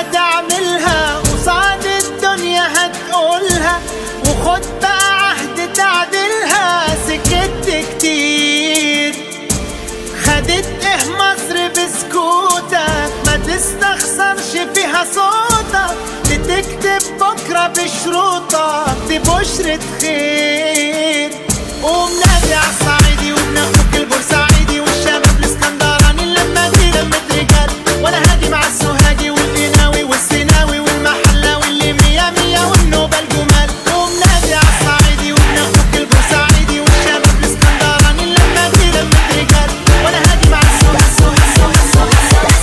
هتعملها قصاد الدنيا هتقولها وخد بقى عهد تعدلها سكت كتير خدت ايه مصر بسكوتك ما تستخسرش فيها صوتك بتكتب بكرة بشروطك دي بشرة خير قوم نادي عالصعيدي وابن اخوك البورسعيدي والشباب الاسكندراني لما دي لمة رجال وانا هادي مع السوهاجي والقناوي والسيناوي والمحلاوي اللي مية مية والنوبة الجمال قوم نادي عالصعيدي وابن اخوك البورسعيدي والشباب الاسكندراني لما دي لمة رجال وانا هادي مع السوهاجي السوهاجي السوهاجي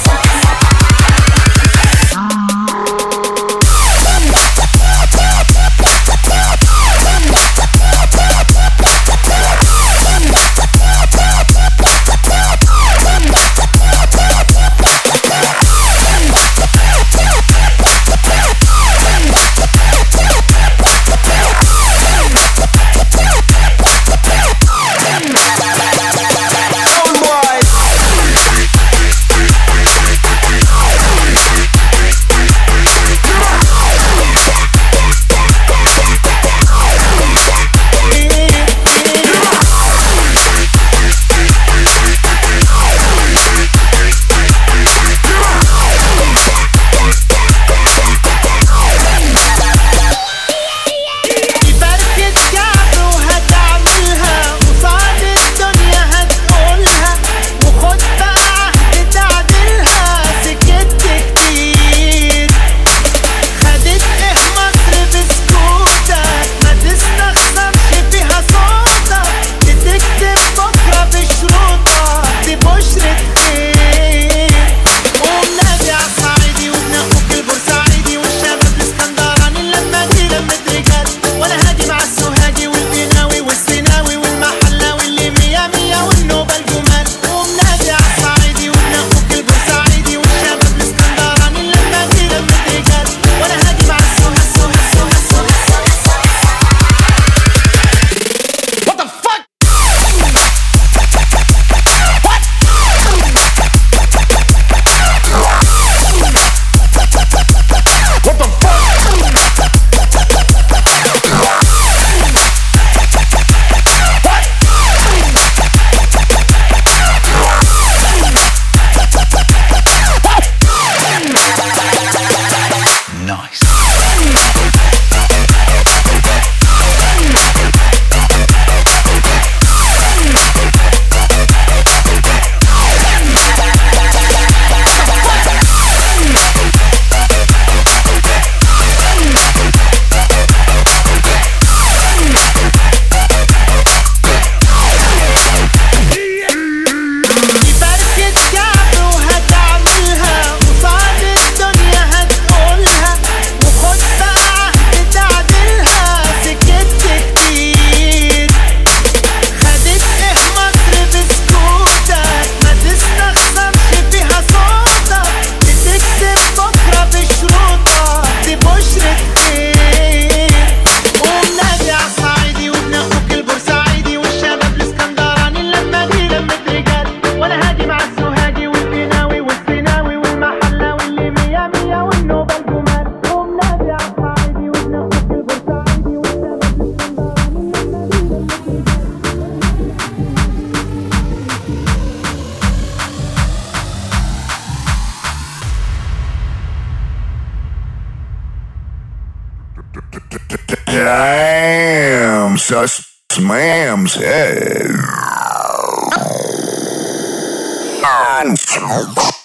يبركت كعب وهتعملها قصاد الدنيا هتقولها وخد بقى عهد تعدلها سكت كتير خدت ايه مصر بسكوتك ما تستخسرش فيها صوتك بتكتب بكرة بشروطك دي بشرة خير قوم نادي عالصعيدي وابن اخوك البورسعيدي والشباب الاسكندراني لما دي لمة رجال وانا هادي مع السوهاجي والقناوي والسيناوي والمحلاوي اللي مية مية والنوبة الجمال قوم نادي عالصعيدي وابن اخوك البورسعيدي والشباب الاسكندراني لما دي لمة رجال وانا هادي مع السوهاجي السوهاجي السوهاجي السوهاجي What the fuck? What the fuck? Nice. يبركت كعب وهتعملها قصاد الدنيا هتقولها وخد بقى عهد تعدلها سكت كتير خدت ايه مصر بسكوتك ما تستخسرش فيها صوتك بتكتب بكرة بشروطك دي بشرة خير قوم نادي عالصعيدي وابن اخوك البورسعيدي والشباب الاسكندراني لما دي لمة رجال وانا هادي مع السوهاجي والقناوي والسيناوي والمحلاوي اللي مية مية والنوبة الجمال قوم نادي عالصعيدي وابن اخوك البورسعيدي والشباب الاسكندراني لما دي لمة رجال Damn, sus mams. Hey.